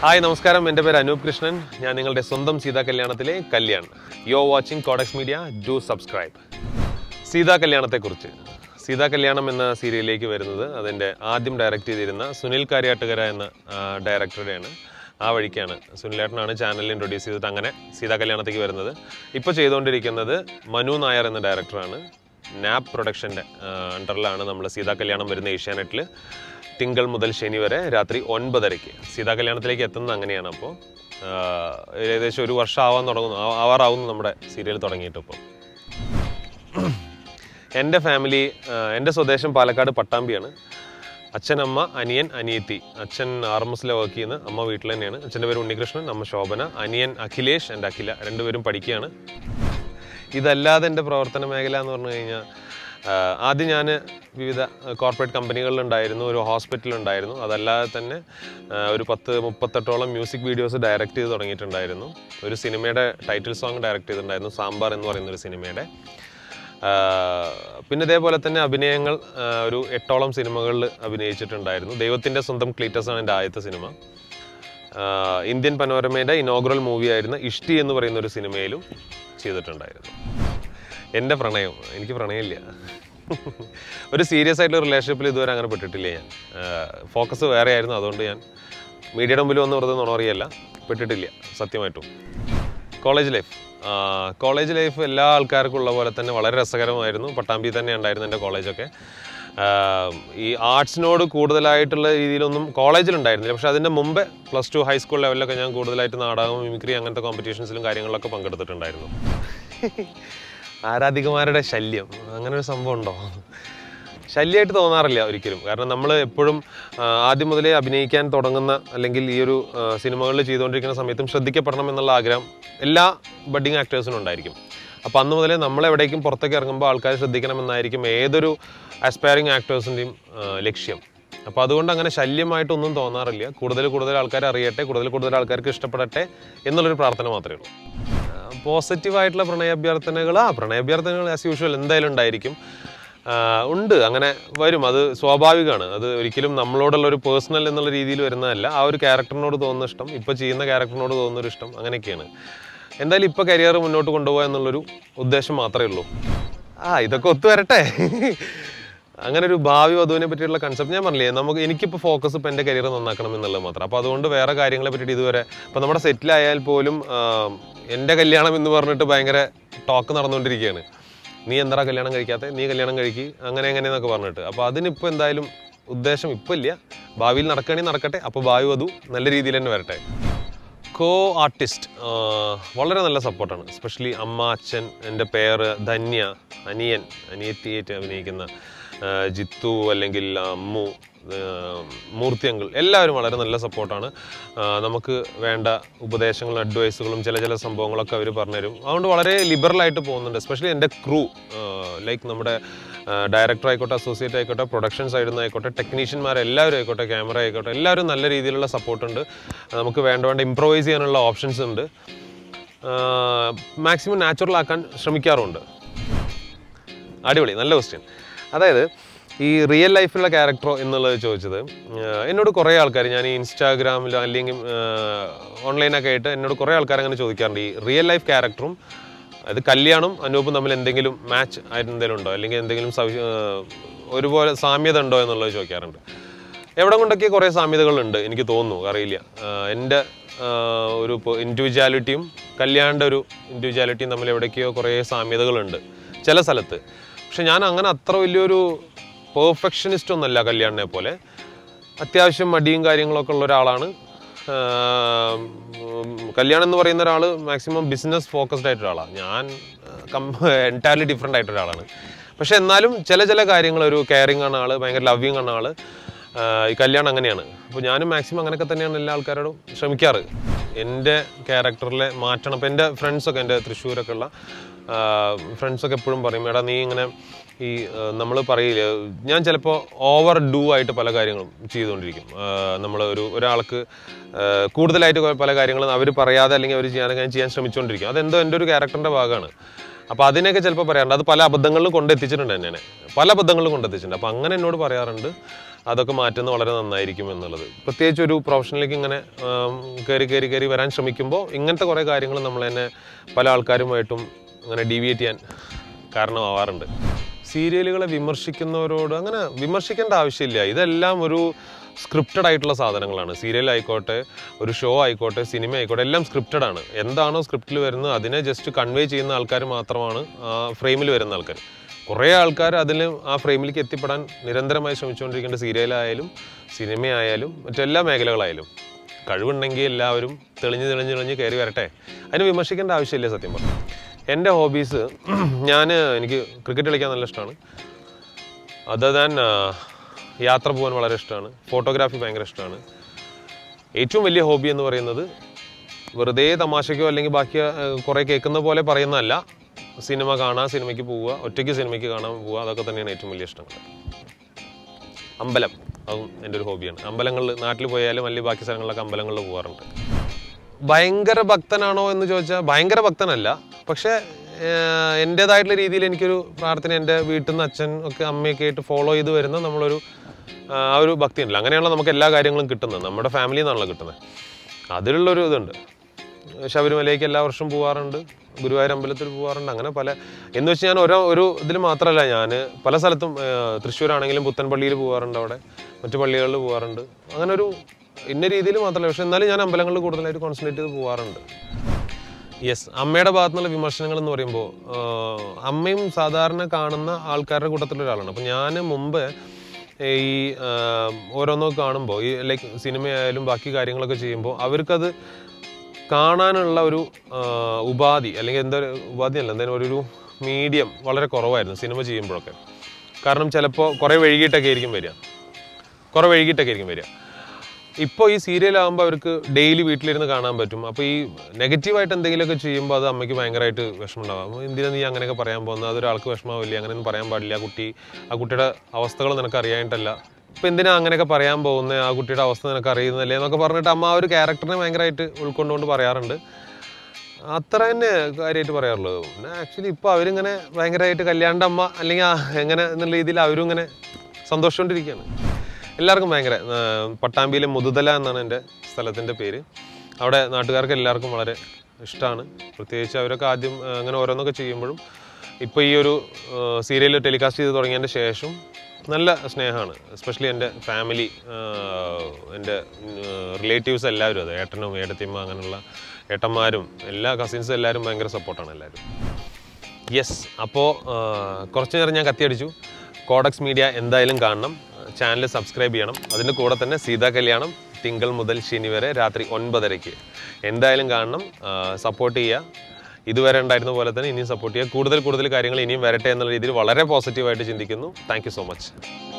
hi നമസ്കാരം എൻ്റെ പേര് അനൂപ് കൃഷ്ണൻ ഞാൻ നിങ്ങളുടെ സ്വന്തം സീതാ കല്യാണത്തിലെ Kalyan you're watching Codex media do subscribe Seetha കല്യാണത്തെക്കുറിച്ച് സീതാ കല്യാണം എന്ന സീരിയലിലേക്ക് വരുന്നത് അതിൻ്റെ ആദ്യം ഡയറക്റ്റ് ചെയ്തിരുന്ന സുനിൽ കാര്യാട്ടുകര എന്ന ആ, ഡയറക്ടറുടെയാണ് ആ വഴിക്കാണ് സുനിലേട്ടനാണ് ചാനലിൽ ഇൻട്രൊഡ്യൂസ് ചെയ്തിട്ട് അങ്ങനെ സീതാ കല്യാണത്തേക്ക് വരുന്നത് ഇപ്പോൾ ചെയ്തുകൊണ്ടിരിക്കുന്നത് മനു നായർ എന്ന ഡയറക്ടറാണ് നാപ് പ്രൊഡക്ഷൻ്റെ അണ്ടറിലാണ് നമ്മൾ സീതാ കല്യാണം വരുന്ന ഏഷ്യാനെറ്റിൽ തിങ്കൾ മുതൽ ശനി വരെ രാത്രി ഒൻപതരയ്ക്ക് സീതാ കല്യാണത്തിലേക്ക് എത്തുന്നത് അങ്ങനെയാണ് അപ്പോൾ ഏകദേശം ഒരു വർഷം ആവാൻ തുടങ്ങുന്നു ആ- ആവാറാവുന്നു നമ്മുടെ സീരിയൽ തുടങ്ങിയിട്ട് ഇപ്പോൾ എൻ്റെ ഫാമിലി എൻ്റെ സ്വദേശം പാലക്കാട് പട്ടാമ്പിയാണ് അച്ഛൻ അമ്മ അനിയൻ അനിയത്തി അച്ഛൻ ആർ എം എസിലെ വർക്ക് ചെയ്യുന്ന അമ്മ വീട്ടിൽ തന്നെയാണ് അച്ഛൻ്റെ പേര് ഉണ്ണികൃഷ്ണൻ അമ്മ ശോഭന അനിയൻ അഖിലേഷ് എൻ്റെ അഖില രണ്ടുപേരും പഠിക്കുകയാണ് ഇതല്ലാതെ എൻ്റെ പ്രവർത്തന മേഖല എന്ന് പറഞ്ഞു കഴിഞ്ഞാൽ ആഹ് ആദ്യം ഞാൻ വിവിധ കോർപ്പറേറ്റ് കമ്പനികളിലുണ്ടായിരുന്നു ഒരു ഹോസ്പിറ്റലുണ്ടായിരുന്നു അതല്ലാതെ തന്നെ ആഹ് ഒരു പത്ത് മുപ്പത്തെട്ടോളം മ്യൂസിക് വീഡിയോസ് ഡയറക്റ്റ് ചെയ്ത് തുടങ്ങിയിട്ടുണ്ടായിരുന്നു ഒരു സിനിമയുടെ ടൈറ്റിൽ സോങ് ഡയറക്റ്റ് ചെയ്തിട്ടുണ്ടായിരുന്നു സാമ്പാർ എന്ന് പറയുന്ന ഒരു സിനിമയുടെ ആഹ് പിന്നെ ഇതേപോലെ തന്നെ അഭിനയങ്ങൾ ആഹ് ഒരു എട്ടോളം സിനിമകളിൽ അഭിനയിച്ചിട്ടുണ്ടായിരുന്നു ദൈവത്തിൻ്റെ സ്വന്തം ക്ലീറ്റസ് ആണ് എൻ്റെ ആദ്യത്തെ സിനിമ ആഹ് ഇന്ത്യൻ പനോരമയുടെ ഇനോഗ്രൽ മൂവി ആയിരുന്ന ഇഷ്ടി എന്ന് പറയുന്ന ഒരു സിനിമയിലും ചെയ്തിട്ടുണ്ടായിരുന്നു എൻ്റെ പ്രണയം എനിക്ക് പ്രണയമില്ല ഒരു സീരിയസ് ആയിട്ടുള്ള റിലേഷൻഷിപ്പിൽ ഇതുവരെ അങ്ങനെ പെട്ടിട്ടില്ല ഞാൻ ഫോക്കസ് വേറെ ആയിരുന്നു അതുകൊണ്ട് ഞാൻ മീഡിയയുടെ മുമ്പിൽ വന്ന് വെറുതെ നുണറിയല്ല പെട്ടിട്ടില്ല സത്യമായിട്ടും കോളേജ് ലൈഫ് കോളേജ് ലൈഫ് എല്ലാ ആൾക്കാർക്കും ഉള്ള പോലെ തന്നെ വളരെ രസകരമായിരുന്നു പട്ടാമ്പി തന്നെ ഉണ്ടായിരുന്നു എൻ്റെ കോളേജൊക്കെ ആഹ് ഈ ആർട്സിനോട് കൂടുതലായിട്ടുള്ള രീതിയിലൊന്നും കോളേജിലുണ്ടായിരുന്നില്ല പക്ഷെ അതിൻ്റെ മുമ്പേ പ്ലസ് ടു ഹൈസ്കൂൾ ലെവലിലൊക്കെ ഞാൻ കൂടുതലായിട്ട് നാടകം മിമിക്രി അങ്ങനത്തെ കോമ്പറ്റീഷൻസിലും കാര്യങ്ങളിലൊക്കെ പങ്കെടുത്തിട്ടുണ്ടായിരുന്നു ആരാധികമാരുടെ ശല്യം അങ്ങനെ ഒരു സംഭവം ഉണ്ടോ ശല്യമായിട്ട് തോന്നാറില്ല ഒരിക്കലും കാരണം നമ്മൾ എപ്പോഴും ആ, ആദ്യം മുതലേ അഭിനയിക്കാൻ തുടങ്ങുന്ന അല്ലെങ്കിൽ ഈ ഒരു ആ, സിനിമകളിൽ ചെയ്തുകൊണ്ടിരിക്കുന്ന സമയത്തും ശ്രദ്ധിക്കപ്പെടണം എന്നുള്ള ആഗ്രഹം എല്ലാ ബഡ്ഡിങ് ആക്ടേഴ്സിനും ഉണ്ടായിരിക്കും അപ്പോൾ അന്ന് മുതലേ നമ്മളെവിടേക്കും പുറത്തേക്ക് ഇറങ്ങുമ്പോൾ ആൾക്കാർ ശ്രദ്ധിക്കണമെന്നായിരിക്കും ഏതൊരു ആസ്പയറിങ് ആക്ടേഴ്സിൻ്റെയും ലക്ഷ്യം അപ്പോൾ അതുകൊണ്ട് അങ്ങനെ ശല്യമായിട്ടൊന്നും തോന്നാറില്ല കൂടുതൽ കൂടുതൽ ആൾക്കാർ അറിയട്ടെ കൂടുതൽ കൂടുതൽ ആൾക്കാർക്ക് ഇഷ്ടപ്പെടട്ടെ എന്നുള്ളൊരു പ്രാർത്ഥന മാത്രമേ ഉള്ളൂ പോസിറ്റീവായിട്ടുള്ള പ്രണയാഭ്യർത്ഥനകൾ ആ പ്രണയാഭ്യർത്ഥനകൾ ആസ് യൂഷ്വൽ എന്തായാലും ഉണ്ടായിരിക്കും ആ, ഉണ്ട് അങ്ങനെ വരും അത് സ്വാഭാവികമാണ് അത് ഒരിക്കലും നമ്മളോടുള്ള ഒരു പേഴ്സണൽ എന്നുള്ള രീതിയിൽ വരുന്നതല്ല ആ ഒരു ക്യാരക്ടറിനോട് തോന്നുന്ന ഇഷ്ടം ഇപ്പോൾ ചെയ്യുന്ന ക്യാരക്ടറിനോട് തോന്നുന്ന ഒരു ഇഷ്ടം അങ്ങനെയൊക്കെയാണ് എന്തായാലും ഇപ്പോൾ കരിയർ മുന്നോട്ട് കൊണ്ടുപോകുക എന്നുള്ളൊരു ഉദ്ദേശം മാത്രമേ ഉള്ളൂ ആ ഇതൊക്കെ ഒത്തു വരട്ടെ അങ്ങനെ ഒരു ഭാവി വധുവിനെ പറ്റിയുള്ള കൺസെപ്റ്റ് ഞാൻ പറഞ്ഞില്ലേ നമുക്ക് എനിക്കിപ്പോൾ ഫോക്കസ് ഇപ്പോൾ എൻ്റെ കരിയർ നന്നാക്കണം എന്നുള്ളത് മാത്രം അപ്പോൾ അതുകൊണ്ട് വേറെ കാര്യങ്ങളെ പറ്റിയിട്ട് ഇതുവരെ ഇപ്പോൾ നമ്മുടെ സെറ്റിലായാൽ പോലും ആ, എൻ്റെ കല്യാണം എന്ന് പറഞ്ഞിട്ട് ഭയങ്കര ടോക്ക് നടന്നുകൊണ്ടിരിക്കുകയാണ് നീ എന്താ കല്യാണം കഴിക്കാത്ത നീ കല്യാണം കഴിക്കി അങ്ങനെ എങ്ങനെ എന്നൊക്കെ പറഞ്ഞിട്ട് അപ്പോൾ അതിനിപ്പോൾ എന്തായാലും ഉദ്ദേശം ഇപ്പോൾ ഇല്ല ഭാവിയിൽ നടക്കുകയാണെങ്കിൽ നടക്കട്ടെ അപ്പോൾ ഭാവി വധു നല്ല രീതിയിൽ തന്നെ വരട്ടെ കോ ആർട്ടിസ്റ്റ് വളരെ നല്ല സപ്പോർട്ടാണ് എസ്പെഷ്യലി അമ്മ അച്ഛൻ എൻ്റെ പേര് ധന്യ അനിയൻ അനിയത്തിയായിട്ട് അഭിനയിക്കുന്ന ആ, ജിത്തു അല്ലെങ്കിൽ അമ്മു ആ, മൂർത്തി അങ്കിൾ എല്ലാവരും വളരെ നല്ല സപ്പോർട്ടാണ് നമുക്ക് വേണ്ട ഉപദേശങ്ങളും അഡ്വൈസുകളും ചില ചില സംഭവങ്ങളൊക്കെ അവർ പറഞ്ഞുതരും അതുകൊണ്ട് വളരെ ലിബറലായിട്ട് പോകുന്നുണ്ട് എസ്പെഷ്യലി എൻ്റെ ക്രൂ ലൈക്ക് നമ്മുടെ ഡയറക്ടർ ആയിക്കോട്ടെ അസോസിയേറ്റ് ആയിക്കോട്ടെ പ്രൊഡക്ഷൻ സൈഡിൽ നിന്ന് ആയിക്കോട്ടെ ടെക്നീഷ്യന്മാർ എല്ലാവരും ആയിക്കോട്ടെ ക്യാമറ ആയിക്കോട്ടെ എല്ലാവരും നല്ല രീതിയിലുള്ള സപ്പോർട്ട് ഉണ്ട് നമുക്ക് വേണ്ട വേണ്ട ഇമ്പ്രവൈസ് ചെയ്യാനുള്ള ഓപ്ഷൻസ് ഉണ്ട് മാക്സിമം നാച്ചുറൽ ആക്കാൻ ശ്രമിക്കാറുണ്ട് അടിപൊളി നല്ല ക്വസ്റ്റ്യൻ അതായത് ഈ റിയൽ ലൈഫിലുള്ള ക്യാരക്ടറോ എന്നുള്ളത് ചോദിച്ചത് ആഹ് എന്നോട് കുറേ ആൾക്കാർ ഞാൻ ഈ ഇൻസ്റ്റാഗ്രാമിലോ അല്ലെങ്കിൽ ഓൺലൈനൊക്കെ ആയിട്ട് എന്നോട് കുറേ ആൾക്കാർ അങ്ങനെ ചോദിക്കാറുണ്ട് ഈ റിയൽ ലൈഫ് ക്യാരക്ടറും അത് കല്യാണം അനൂപും തമ്മിൽ എന്തെങ്കിലും മാച്ച് ആയിട്ട് എന്തെങ്കിലും ഉണ്ടോ അല്ലെങ്കിൽ എന്തെങ്കിലും സവി- ആഹ് ഒരുപോലെ സാമ്യത ഉണ്ടോ എന്നുള്ളത് ചോദിക്കാറുണ്ട് എവിടെ കൊണ്ടൊക്കെ കുറേ സാമ്യതകളുണ്ട് എനിക്ക് തോന്നുന്നു അറിയില്ല ആഹ് എൻ്റെ ആഹ് ഒരു ഇൻഡിവിജ്വാലിറ്റിയും കല്യാണിൻ്റെ ഒരു ഇൻഡിവിജ്വാലിറ്റിയും തമ്മിൽ എവിടേക്കോ കുറേ സാമ്യതകളുണ്ട് ചില സ്ഥലത്ത് പക്ഷെ ഞാൻ അങ്ങനെ അത്ര വലിയൊരു പെർഫെക്ഷനിസ്റ്റ് ഒന്നല്ല കല്യാണിനെ പോലെ അത്യാവശ്യം മടിയും കാര്യങ്ങളൊക്കെ ഉള്ള ഒരാളാണ് ആഹ് ഉം, കല്യാണം എന്ന് പറയുന്ന ഒരാൾ മാക്സിമം ബിസിനസ് ഫോക്കസ്ഡ് ആയിട്ട് ഒരാളാണ് ഞാൻ എൻറ്റയർലി ഡിഫറെൻ്റ് ആയിട്ട് ഒരാളാണ് പക്ഷെ എന്നാലും ചില ചില കാര്യങ്ങൾ ഒരു കെയറിങ് ആണ് ആള് ഭയങ്കര ലവിങ് ആണ് ആള് ആഹ് ഈ കല്യാണം അങ്ങനെയാണ് അപ്പോൾ ഞാനും മാക്സിമം അങ്ങനെയൊക്കെ തന്നെയാണ് എല്ലാ ആൾക്കാരോടും ശ്രമിക്കാറ് എൻ്റെ ക്യാരക്ടറിലെ മാറ്റണം അപ്പോൾ എൻ്റെ ഫ്രണ്ട്സൊക്കെ എൻ്റെ തൃശ്ശൂരൊക്കെ ഉള്ള ഫ്രണ്ട്സൊക്കെ എപ്പോഴും പറയും എടാ നീ ഇങ്ങനെ ഈ നമ്മൾ പറയില്ല ഞാൻ ചിലപ്പോൾ ഓവർ ഡൂ ആയിട്ട് പല കാര്യങ്ങളും ചെയ്തുകൊണ്ടിരിക്കും നമ്മൾ ഒരു ഒരാൾക്ക് ആഹ് കൂടുതലായിട്ട് പല കാര്യങ്ങളും അവർ പറയാതെ അല്ലെങ്കിൽ അവർ ചെയ്യാനൊക്കെ ഞാൻ ചെയ്യാൻ ശ്രമിച്ചുകൊണ്ടിരിക്കും അതെന്തോ എൻ്റെ ഒരു ക്യാരക്ടറിൻ്റെ ഭാഗമാണ് അപ്പോൾ അതിനെയൊക്കെ ചിലപ്പോൾ പറയാറുണ്ട് അത് പല അബദ്ധങ്ങളിലും കൊണ്ടെത്തിച്ചിട്ടുണ്ട് എന്നെ പല അബദ്ധങ്ങളിലും കൊണ്ടെത്തിച്ചിട്ടുണ്ട് അപ്പോൾ അങ്ങനെ എന്നോട് പറയാറുണ്ട് അതൊക്കെ മാറ്റുന്നത് വളരെ നന്നായിരിക്കും എന്നുള്ളത് പ്രത്യേകിച്ച് ഒരു പ്രൊഫഷനിലേക്ക് ഇങ്ങനെ ആം, കയറി കയറി കയറി വരാൻ ശ്രമിക്കുമ്പോൾ ഇങ്ങനത്തെ കുറേ കാര്യങ്ങൾ നമ്മൾ തന്നെ പല ആൾക്കാരുമായിട്ടും അങ്ങനെ ഡീവിയേറ്റ് ചെയ്യാൻ കാരണമാവാറുണ്ട് സീരിയലുകളെ വിമർശിക്കുന്നവരോട് അങ്ങനെ വിമർശിക്കേണ്ട ആവശ്യമില്ല ഇതെല്ലാം ഒരു സ്ക്രിപ്റ്റഡ് ആയിട്ടുള്ള സാധനങ്ങളാണ് സീരിയൽ ആയിക്കോട്ടെ ഒരു ഷോ ആയിക്കോട്ടെ സിനിമ ആയിക്കോട്ടെ എല്ലാം സ്ക്രിപ്റ്റഡ് ആണ് എന്താണോ സ്ക്രിപ്റ്റിൽ വരുന്നത് അതിനെ ജസ്റ്റ് കൺവേ ചെയ്യുന്ന ആൾക്കാർ മാത്രമാണ് ആ ഫ്രെയിമിൽ വരുന്ന ആൾക്കാർ കുറേ ആൾക്കാർ അതിൽ ആ ഫ്രെയിമിലേക്ക് എത്തിപ്പെടാൻ നിരന്തരമായി ശ്രമിച്ചുകൊണ്ടിരിക്കേണ്ട സീരിയലായാലും സിനിമയായാലും മറ്റെല്ലാ മേഖലകളായാലും കഴിവുണ്ടെങ്കിൽ എല്ലാവരും തെളിഞ്ഞ് തെളിഞ്ഞ് തെളിഞ്ഞ് കയറി വരട്ടെ അതിന് വിമർശിക്കേണ്ട ആവശ്യമില്ല സത്യം പറഞ്ഞു എൻ്റെ ഹോബീസ് ഞാൻ എനിക്ക് ക്രിക്കറ്റ് കളിക്കാൻ നല്ല ഇഷ്ടമാണ് അതർ ദാൻ യാത്ര പോകാൻ വളരെ ഇഷ്ടമാണ് ഫോട്ടോഗ്രാഫി ഭയങ്കര ഇഷ്ടമാണ് ഏറ്റവും വലിയ ഹോബി എന്ന് പറയുന്നത് വെറുതെ തമാശയ്ക്കോ അല്ലെങ്കിൽ ബാക്കി കുറേ കേൾക്കുന്ന പോലെ പറയുന്നതല്ല സിനിമ കാണാൻ സിനിമയ്ക്ക് പോവുക ഒറ്റയ്ക്ക് സിനിമയ്ക്ക് കാണാൻ പോവുക അതൊക്കെ തന്നെയാണ് ഏറ്റവും വലിയ ഇഷ്ടങ്ങൾ അമ്പലം അതും എൻ്റെ ഒരു ഹോബിയാണ് അമ്പലങ്ങളിൽ നാട്ടിൽ പോയാലും അല്ലെങ്കിൽ ബാക്കി സ്ഥലങ്ങളിലൊക്കെ അമ്പലങ്ങളിൽ പോകാറുണ്ട് ഭയങ്കര ഭക്തനാണോ എന്ന് ചോദിച്ചാൽ ഭയങ്കര ഭക്തനല്ല പക്ഷേ ഏഹ്, എൻ്റേതായിട്ടുള്ള രീതിയിൽ എനിക്കൊരു പ്രാർത്ഥന എൻ്റെ വീട്ടിൽ നിന്ന് അച്ഛൻ ഒക്കെ അമ്മയൊക്കെ ആയിട്ട് ഫോളോ ചെയ്ത് വരുന്ന നമ്മളൊരു ആ ആ ഒരു ഭക്തി ഉണ്ടല്ലോ അങ്ങനെയാണല്ലോ നമുക്ക് എല്ലാ കാര്യങ്ങളും കിട്ടുന്നത് നമ്മുടെ ഫാമിലിയിൽ നിന്നാണല്ലോ കിട്ടുന്നത് അതിലുള്ളൊരു ഇതുണ്ട് ശബരിമലയ്ക്ക് എല്ലാ വർഷവും പോകാറുണ്ട് ഗുരുവായൂർ അമ്പലത്തിൽ പോകാറുണ്ട് അങ്ങനെ പല എന്ന് വെച്ച് ഞാൻ ഓരോ ഒരു ഇതിൽ മാത്രമല്ല ഞാൻ പല സ്ഥലത്തും ഏഹ്, തൃശ്ശൂരാണെങ്കിലും പുത്തൻപള്ളിയിൽ പോകാറുണ്ട് അവിടെ മറ്റു പള്ളികളിൽ പോകാറുണ്ട് അങ്ങനെ ഒരു ഇന്ന രീതിയിൽ മാത്രമല്ല പക്ഷെ എന്നാലും ഞാൻ അമ്പലങ്ങളിൽ കൂടുതലായിട്ട് കോൺസെൻട്രേറ്റ് ചെയ്ത് പോകാറുണ്ട് യെസ് അമ്മയുടെ ഭാഗത്തു നിന്നുള്ള വിമർശനങ്ങൾ എന്ന് പറയുമ്പോൾ ആഹ്, അമ്മയും സാധാരണ കാണുന്ന ആൾക്കാരുടെ കൂട്ടത്തിലുള്ള ഒരാളാണ് അപ്പം ഞാൻ മുമ്പ് ഈ ആഹ്, ഓരോന്നൊക്കെ കാണുമ്പോൾ ഈ ലൈക്ക് സിനിമയായാലും ബാക്കി കാര്യങ്ങളൊക്കെ ചെയ്യുമ്പോൾ അവർക്കത് കാണാനുള്ള ഒരു ആഹ്, ഉപാധി അല്ലെങ്കിൽ എന്താ ഒരു ഉപാധി അല്ല എന്തായാലും ഒരു മീഡിയം വളരെ കുറവായിരുന്നു സിനിമ ചെയ്യുമ്പോഴൊക്കെ കാരണം ചിലപ്പോൾ കുറേ വൈകിട്ടൊക്കെ ആയിരിക്കും വരിക കുറേ വൈകിട്ടൊക്കെ ആയിരിക്കും വരിക ഇപ്പോൾ ഈ സീരിയൽ ആകുമ്പോൾ അവർക്ക് ഡെയിലി വീട്ടിലിരുന്ന് കാണാൻ പറ്റും അപ്പോൾ ഈ നെഗറ്റീവായിട്ട് എന്തെങ്കിലുമൊക്കെ ചെയ്യുമ്പോൾ അത് അമ്മയ്ക്ക് ഭയങ്കരമായിട്ട് വിഷമമുണ്ടാവും അപ്പോൾ എന്തിനാ നീ അങ്ങനെയൊക്കെ പറയാൻ പോകുന്നത് അതൊരാൾക്ക് വിഷമാവില്ല അങ്ങനെയൊന്നും പറയാൻ പാടില്ല ആ കുട്ടി ആ കുട്ടിയുടെ അവസ്ഥകൾ നിനക്ക് അറിയായിട്ടല്ല ഇപ്പം എന്തിനാ അങ്ങനെയൊക്കെ പറയാൻ പോകുന്നത് ആ കുട്ടിയുടെ അവസ്ഥ നിനക്ക് അറിയുന്നില്ലേ എന്നൊക്കെ പറഞ്ഞിട്ട് അമ്മ ആ ഒരു ക്യാരക്ടറിനെ ഭയങ്കരമായിട്ട് ഉൾക്കൊണ്ടുകൊണ്ട് പറയാറുണ്ട് അത്ര തന്നെ കാര്യമായിട്ട് പറയാറുള്ളൂ പിന്നെ ആക്ച്വലി ഇപ്പോൾ അവരിങ്ങനെ ഭയങ്കരമായിട്ട് കല്യാണ്ട അമ്മ അല്ലെങ്കിൽ ആ എങ്ങനെ എന്നുള്ള രീതിയിൽ അവരും ഇങ്ങനെ സന്തോഷിച്ചുകൊണ്ടിരിക്കുകയാണ് എല്ലാവർക്കും ഭയങ്കര ആ, പട്ടാമ്പിയിലെ മുതുതല എന്നാണ് എൻ്റെ സ്ഥലത്തിൻ്റെ പേര് അവിടെ നാട്ടുകാർക്ക് എല്ലാവർക്കും വളരെ ഇഷ്ടമാണ് പ്രത്യേകിച്ച് അവരൊക്കെ ആദ്യം ആ, അങ്ങനെ ഓരോന്നൊക്കെ ചെയ്യുമ്പോഴും ഇപ്പോൾ ഈ ഒരു സീരിയൽ ടെലികാസ്റ്റ് ചെയ്ത് തുടങ്ങിയതിൻ്റെ ശേഷം നല്ല സ്നേഹമാണ് എസ്പെഷ്യലി എൻ്റെ ഫാമിലി എൻ്റെ റിലേറ്റീവ്സ് എല്ലാവരും അതെ ഏട്ടനും ഏട്ടത്തിയമ്മ അങ്ങനെയുള്ള ഏട്ടന്മാരും എല്ലാ കസിൻസും എല്ലാവരും ഭയങ്കര സപ്പോർട്ടാണ് എല്ലാവരും യെസ് അപ്പോൾ കുറച്ച് നേരം ഞാൻ കത്തിയടിച്ചു കോഡക്സ് മീഡിയ എന്തായാലും കാണണം ചാനൽ സബ്സ്ക്രൈബ് ചെയ്യണം അതിൻ്റെ കൂടെ തന്നെ സീതാ കല്യാണം തിങ്കൾ മുതൽ ശനി വരെ രാത്രി ഒൻപതരയ്ക്ക് എന്തായാലും കാണണം സപ്പോർട്ട് ചെയ്യുക ഇതുവരെ ഉണ്ടായിരുന്ന പോലെ തന്നെ ഇനിയും സപ്പോർട്ട് ചെയ്യുക കൂടുതൽ കൂടുതൽ കാര്യങ്ങൾ ഇനിയും വരട്ടെ എന്നുള്ള രീതിയിൽ വളരെ പോസിറ്റീവായിട്ട് ചിന്തിക്കുന്നു താങ്ക് സോ മച്ച്